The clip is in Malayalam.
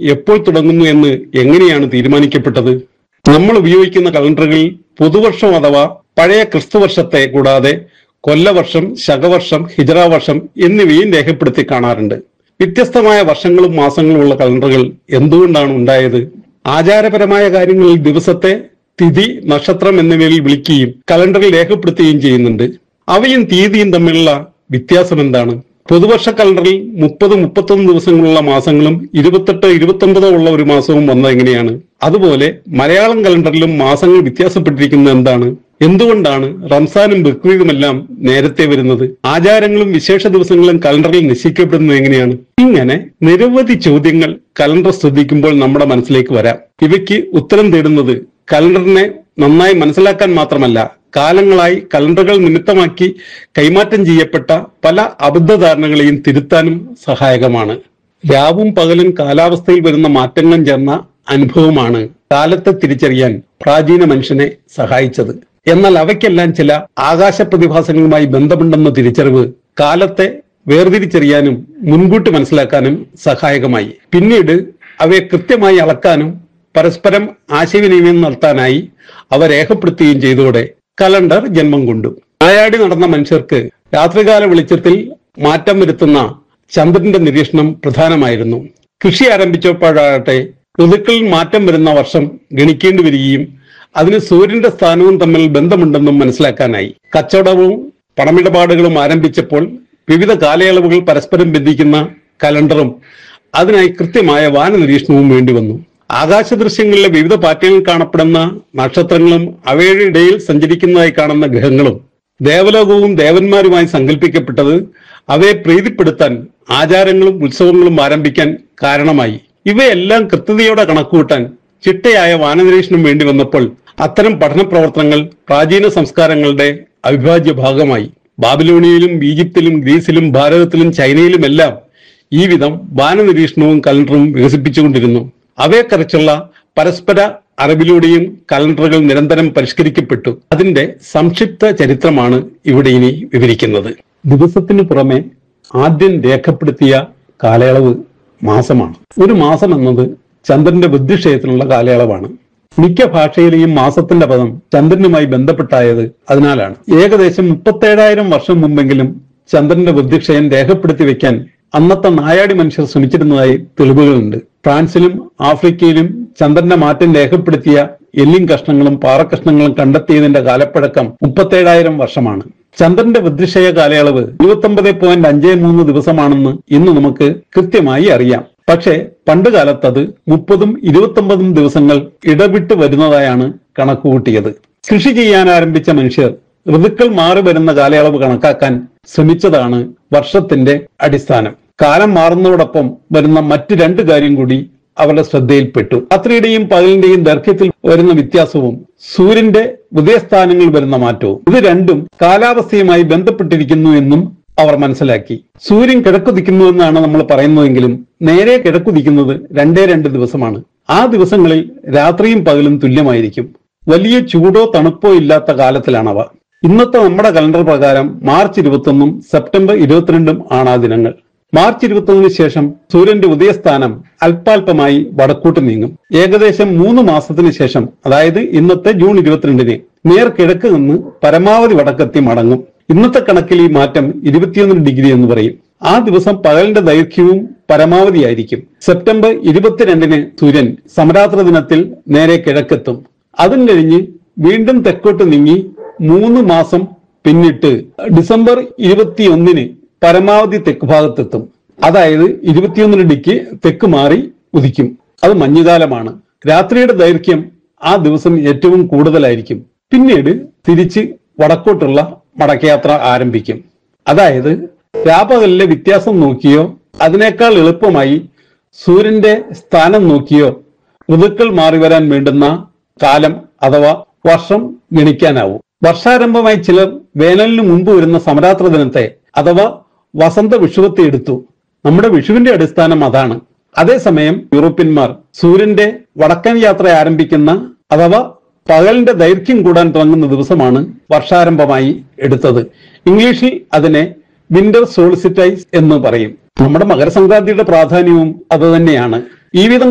എപ്പോൾ തുടങ്ങുന്നു എന്ന് എങ്ങനെയാണ് തീരുമാനിക്കപ്പെട്ടത് നമ്മൾ ഉപയോഗിക്കുന്ന കലണ്ടറുകളിൽ പുതുവർഷം അഥവാ പഴയ ക്രിസ്തുവർഷത്തെ കൂടാതെ കൊല്ലവർഷം ശകവർഷം ഹിജറ വർഷം എന്നിവയും രേഖപ്പെടുത്തി കാണാറുണ്ട് വ്യത്യസ്തമായ വർഷങ്ങളും മാസങ്ങളും ഉള്ള കലണ്ടറുകൾ എന്തുകൊണ്ടാണ് ഉണ്ടായത് ആചാരപരമായ കാര്യങ്ങളിൽ ദിവസത്തെ തിഥി നക്ഷത്രം എന്നിവയിൽ വിളിക്കുകയും കലണ്ടറിൽ രേഖപ്പെടുത്തുകയും ചെയ്യുന്നുണ്ട് അവയും തീയതിയും തമ്മിലുള്ള വ്യത്യാസം എന്താണ് പുതുവർഷ കലണ്ടറിൽ മുപ്പത് മുപ്പത്തൊന്ന് ദിവസങ്ങളുള്ള മാസങ്ങളും ഇരുപത്തെട്ട് ഇരുപത്തൊമ്പതോ ഉള്ള ഒരു മാസവും വന്നത് എങ്ങനെയാണ് അതുപോലെ മലയാളം കലണ്ടറിലും മാസങ്ങൾ വ്യത്യാസപ്പെട്ടിരിക്കുന്നത് എന്താണ് എന്തുകൊണ്ടാണ് റംസാനും ബക്രീദുമെല്ലാം നേരത്തെ വരുന്നത് ആചാരങ്ങളും വിശേഷ ദിവസങ്ങളും കലണ്ടറിൽ നിശ്ചയിക്കപ്പെടുന്നത് എങ്ങനെയാണ് ഇങ്ങനെ നിരവധി ചോദ്യങ്ങൾ കലണ്ടർ ശ്രദ്ധിക്കുമ്പോൾ നമ്മുടെ മനസ്സിലേക്ക് വരാം ഇവയ്ക്ക് ഉത്തരം തേടുന്നത് കലണ്ടറിനെ നന്നായി മനസ്സിലാക്കാൻ മാത്രമല്ല കാലങ്ങളായി കലണ്ടറുകൾ നിമിത്തമാക്കി കൈമാറ്റം ചെയ്യപ്പെട്ട പല അബദ്ധധാരണകളെയും തിരുത്താനും സഹായകമാണ് രാവും പകലും കാലാവസ്ഥയിൽ വരുന്ന മാറ്റങ്ങളും ചേർന്ന അനുഭവമാണ് കാലത്തെ തിരിച്ചറിയാൻ പ്രാചീന മനുഷ്യനെ സഹായിച്ചത് എന്നാൽ അവയ്ക്കെല്ലാം ചില ആകാശ പ്രതിഭാസങ്ങളുമായി ബന്ധമുണ്ടെന്ന തിരിച്ചറിവ് കാലത്തെ വേർതിരിച്ചറിയാനും മുൻകൂട്ടി മനസ്സിലാക്കാനും സഹായകമായി പിന്നീട് അവയെ കൃത്യമായി അളക്കാനും പരസ്പരം ആശയവിനിമയം നടത്താനായി അവ രേഖപ്പെടുത്തുകയും ചെയ്തതോടെ കലണ്ടർ ജന്മം കൊണ്ടു നായാടി നടന്ന മനുഷ്യർക്ക് രാത്രികാല വെളിച്ചത്തിൽ മാറ്റം വരുത്തുന്ന ചന്ദ്രന്റെ നിരീക്ഷണം പ്രധാനമായിരുന്നു കൃഷി ആരംഭിച്ചപ്പോഴാകട്ടെ ഋതുക്കളിൽ മാറ്റം വരുന്ന വർഷം ഗണിക്കേണ്ടി വരികയും അതിന് സൂര്യന്റെ സ്ഥാനവും തമ്മിൽ ബന്ധമുണ്ടെന്നും മനസ്സിലാക്കാനായി കച്ചവടവും പണമിടപാടുകളും ആരംഭിച്ചപ്പോൾ വിവിധ കാലയളവുകൾ പരസ്പരം ബന്ധിക്കുന്ന കലണ്ടറും അതിനായി കൃത്യമായ വാന നിരീക്ഷണവും വേണ്ടിവന്നു ആകാശ ദൃശ്യങ്ങളിലെ വിവിധ പാറ്റേണിൽ കാണപ്പെടുന്ന നക്ഷത്രങ്ങളും അവയുടെ ഇടയിൽ സഞ്ചരിക്കുന്നതായി കാണുന്ന ഗ്രഹങ്ങളും ദേവലോകവും ദേവന്മാരുമായി സങ്കല്പിക്കപ്പെട്ടത് അവയെ പ്രീതിപ്പെടുത്താൻ ആചാരങ്ങളും ഉത്സവങ്ങളും ആരംഭിക്കാൻ കാരണമായി ഇവയെല്ലാം കൃത്യതയോടെ കണക്കുകൂട്ടാൻ ചിട്ടയായ വാനനിരീക്ഷണം വേണ്ടി വന്നപ്പോൾ അത്തരം പഠന പ്രവർത്തനങ്ങൾ പ്രാചീന സംസ്കാരങ്ങളുടെ അവിഭാജ്യ ഭാഗമായി ബാബിലോണിയയിലും ഈജിപ്തിലും ഗ്രീസിലും ഭാരതത്തിലും ചൈനയിലുമെല്ലാം ഈ വിധം വാനനിരീക്ഷണവും കലണ്ടറും വികസിപ്പിച്ചുകൊണ്ടിരുന്നു അവയെക്കുറിച്ചുള്ള പരസ്പര അറിവിലൂടെയും കലണ്ടറുകൾ നിരന്തരം പരിഷ്കരിക്കപ്പെട്ടു അതിന്റെ സംക്ഷിപ്ത ചരിത്രമാണ് ഇവിടെ ഇനി വിവരിക്കുന്നത് ദിവസത്തിന് പുറമെ ആദ്യം രേഖപ്പെടുത്തിയ കാലയളവ് മാസമാണ് ഒരു മാസം എന്നത് ചന്ദ്രന്റെ ബുദ്ധിക്ഷയത്തിനുള്ള കാലയളവാണ് മിക്ക ഭാഷയിലെയും മാസത്തിന്റെ പദം ചന്ദ്രനുമായി ബന്ധപ്പെട്ടായത് അതിനാലാണ് ഏകദേശം മുപ്പത്തേഴായിരം വർഷം മുമ്പെങ്കിലും ചന്ദ്രന്റെ ബുദ്ധിക്ഷയം രേഖപ്പെടുത്തി വെക്കാൻ അന്നത്തെ നായാടി മനുഷ്യർ ശ്രമിച്ചിരുന്നതായി തെളിവുകളുണ്ട് ഫ്രാൻസിലും ആഫ്രിക്കയിലും ചന്ദ്രന്റെ മാറ്റം രേഖപ്പെടുത്തിയ എല്ലിൻ കഷ്ണങ്ങളും പാറക്കഷ്ണങ്ങളും കണ്ടെത്തിയതിന്റെ കാലപ്പഴക്കം മുപ്പത്തേഴായിരം വർഷമാണ് ചന്ദ്രന്റെ വൃദ്ധിക്ഷയ കാലയളവ് ഇരുപത്തൊമ്പത് പോയിന്റ് അഞ്ച് മൂന്ന് ദിവസമാണെന്ന് ഇന്ന് നമുക്ക് കൃത്യമായി അറിയാം പക്ഷേ പണ്ട് കാലത്ത് അത് മുപ്പതും ഇരുപത്തൊമ്പതും ദിവസങ്ങൾ ഇടവിട്ട് വരുന്നതായാണ് കണക്കുകൂട്ടിയത് കൃഷി ചെയ്യാൻ ആരംഭിച്ച മനുഷ്യർ ഋതുക്കൾ മാറി വരുന്ന കാലയളവ് കണക്കാക്കാൻ ശ്രമിച്ചതാണ് വർഷത്തിന്റെ അടിസ്ഥാനം കാലം മാറുന്നതോടൊപ്പം വരുന്ന മറ്റു രണ്ട് കാര്യം കൂടി അവരുടെ ശ്രദ്ധയിൽപ്പെട്ടു രാത്രിയുടെയും പകലിന്റെയും ദൈർഘ്യത്തിൽ വരുന്ന വ്യത്യാസവും സൂര്യന്റെ ഉദയസ്ഥാനങ്ങളിൽ വരുന്ന മാറ്റവും ഇത് രണ്ടും കാലാവസ്ഥയുമായി ബന്ധപ്പെട്ടിരിക്കുന്നു എന്നും അവർ മനസ്സിലാക്കി സൂര്യൻ കിഴക്കുദിക്കുന്നു എന്നാണ് നമ്മൾ പറയുന്നതെങ്കിലും നേരെ കിഴക്കുദിക്കുന്നത് രണ്ടേ രണ്ട് ദിവസമാണ് ആ ദിവസങ്ങളിൽ രാത്രിയും പകലും തുല്യമായിരിക്കും വലിയ ചൂടോ തണുപ്പോ ഇല്ലാത്ത കാലത്തിലാണവ ഇന്നത്തെ നമ്മുടെ കലണ്ടർ പ്രകാരം മാർച്ച് ഇരുപത്തൊന്നും സെപ്റ്റംബർ ഇരുപത്തിരണ്ടും ആണ് ആ ദിനങ്ങൾ മാർച്ച് ഇരുപത്തൊന്നിന് ശേഷം സൂര്യന്റെ ഉദയസ്ഥാനം അല്പാൽപമായി വടക്കോട്ട് നീങ്ങും ഏകദേശം മൂന്ന് മാസത്തിന് ശേഷം അതായത് ഇന്നത്തെ ജൂൺ ഇരുപത്തിരണ്ടിന് നേർ കിഴക്ക് നിന്ന് പരമാവധി വടക്കെത്തി മടങ്ങും ഇന്നത്തെ കണക്കിൽ ഈ മാറ്റം ഇരുപത്തിയൊന്ന് ഡിഗ്രി എന്ന് പറയും ആ ദിവസം പകലിന്റെ ദൈർഘ്യവും പരമാവധിയായിരിക്കും സെപ്റ്റംബർ ഇരുപത്തിരണ്ടിന് സൂര്യൻ സമരാത്ര ദിനത്തിൽ നേരെ കിഴക്കെത്തും അതും കഴിഞ്ഞ് വീണ്ടും തെക്കോട്ട് നീങ്ങി മൂന്ന് മാസം പിന്നിട്ട് ഡിസംബർ ഇരുപത്തിയൊന്നിന് പരമാവധി തെക്ക് ഭാഗത്തെത്തും അതായത് ഇരുപത്തിയൊന്നിന് ഡിക്ക് തെക്ക് മാറി ഉദിക്കും അത് മഞ്ഞുകാലമാണ് രാത്രിയുടെ ദൈർഘ്യം ആ ദിവസം ഏറ്റവും കൂടുതലായിരിക്കും പിന്നീട് തിരിച്ച് വടക്കോട്ടുള്ള മടക്കയാത്ര ആരംഭിക്കും അതായത് രാപകലിലെ വ്യത്യാസം നോക്കിയോ അതിനേക്കാൾ എളുപ്പമായി സൂര്യന്റെ സ്ഥാനം നോക്കിയോ ഋതുക്കൾ മാറി വരാൻ വേണ്ടുന്ന കാലം അഥവാ വർഷം ഗണിക്കാനാവും വർഷാരംഭമായി ചിലർ വേനലിന് മുമ്പ് വരുന്ന സമരാത്ര ദിനത്തെ അഥവാ വസന്ത വിഷുവത്തെ എടുത്തു നമ്മുടെ വിഷുവിന്റെ അടിസ്ഥാനം അതാണ് അതേസമയം യൂറോപ്യന്മാർ സൂര്യന്റെ വടക്കൻ യാത്ര ആരംഭിക്കുന്ന അഥവാ പകലിന്റെ ദൈർഘ്യം കൂടാൻ തുടങ്ങുന്ന ദിവസമാണ് വർഷാരംഭമായി എടുത്തത് ഇംഗ്ലീഷിൽ അതിനെ വിന്റർ സോളിസിറ്റൈസ് എന്ന് പറയും നമ്മുടെ മകരസംക്രാന്തിയുടെ പ്രാധാന്യവും അത് തന്നെയാണ് ഈ വിധം